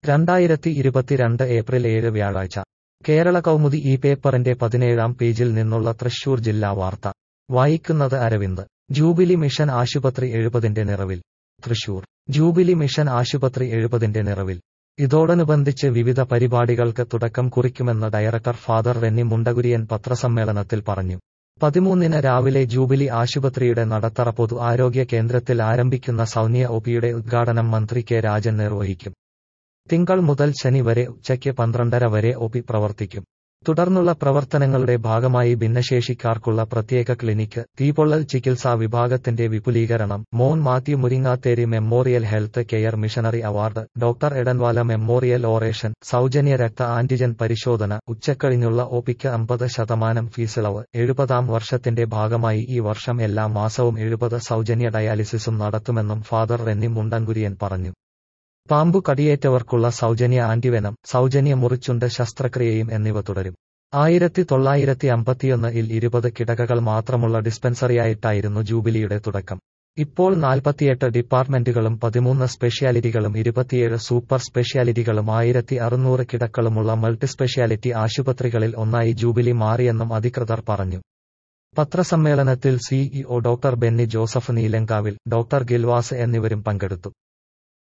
രണ്ടായിരത്തി ഇരുപത്തിരണ്ട് ഏപ്രിൽ ഏഴ് വ്യാഴാഴ്ച കേരള കൗമുദി ഈ പേപ്പറിന്റെ പതിനേഴാം പേജിൽ നിന്നുള്ള തൃശൂർ ജില്ലാ വാർത്ത വായിക്കുന്നത് അരവിന്ദ് ജൂബിലി മിഷൻ ആശുപത്രി എഴുപതിന്റെ നിറവിൽ തൃശൂർ ജൂബിലി മിഷൻ ആശുപത്രി എഴുപതിന്റെ നിറവിൽ ഇതോടനുബന്ധിച്ച് വിവിധ പരിപാടികൾക്ക് തുടക്കം കുറിക്കുമെന്ന് ഡയറക്ടർ ഫാദർ റെന്നി മുണ്ടകുരിയൻ പത്രസമ്മേളനത്തിൽ പറഞ്ഞു പതിമൂന്നിന് രാവിലെ ജൂബിലി ആശുപത്രിയുടെ നടത്തറ പൊതു ആരോഗ്യ കേന്ദ്രത്തിൽ ആരംഭിക്കുന്ന സൗന്യ ഒപിയുടെ ഉദ്ഘാടനം മന്ത്രി കെ രാജൻ നിർവഹിക്കും തിങ്കൾ മുതൽ ശനി വരെ ഉച്ചയ്ക്ക് പന്ത്രണ്ടര വരെ ഒപി പ്രവർത്തിക്കും തുടർന്നുള്ള പ്രവർത്തനങ്ങളുടെ ഭാഗമായി ഭിന്നശേഷിക്കാർക്കുള്ള പ്രത്യേക ക്ലിനിക്ക് തീപൊള്ളൽ ചികിത്സാ വിഭാഗത്തിന്റെ വിപുലീകരണം Mon Mathew Muringathery memorial health care missionary award doctor Edanvala memorial oration സൗജന്യ രക്ത ആന്റിജൻ പരിശോധന ഉച്ചക്കഴിഞ്ഞുള്ള ഒപിക്ക് അമ്പത് ശതമാനം ഫീസിളവ് എഴുപതാം വർഷത്തിന്റെ ഭാഗമായി ഈ വർഷം എല്ലാ മാസവും എഴുപത് സൗജന്യ ഡയാലിസിസും നടത്തുമെന്നും ഫാദർ റെന്നി മുണ്ടൻകുരിയൻ പറഞ്ഞു പാമ്പു കടിയേറ്റവർക്കുള്ള സൗജന്യ ആന്റിവെനം സൗജന്യ മുറിച്ചുണ്ട് ശസ്ത്രക്രിയയും എന്നിവ തുടരും ആയിരത്തി തൊള്ളായിരത്തി അമ്പത്തിയൊന്നിൽ ഇരുപത് കിടകകൾ മാത്രമുള്ള ഡിസ്പെൻസറിയായിട്ടായിരുന്നു ജൂബിലിയുടെ തുടക്കം ഇപ്പോൾ നാൽപ്പത്തിയെട്ട് ഡിപ്പാർട്ട്മെന്റുകളും പതിമൂന്ന് സ്പെഷ്യാലിറ്റികളും ഇരുപത്തിയേഴ് സൂപ്പർ സ്പെഷ്യാലിറ്റികളും ആയിരത്തി അറുന്നൂറ് കിടക്കളുമുള്ള മൾട്ടിസ്പെഷ്യാലിറ്റി ആശുപത്രികളിൽ ഒന്നായി ജൂബിലി മാറിയെന്നും അധികൃതർ പറഞ്ഞു പത്രസമ്മേളനത്തിൽ CEO doctor Benny Joseph Neelankavil doctor Gilvas എന്നിവരും പങ്കെടുത്തു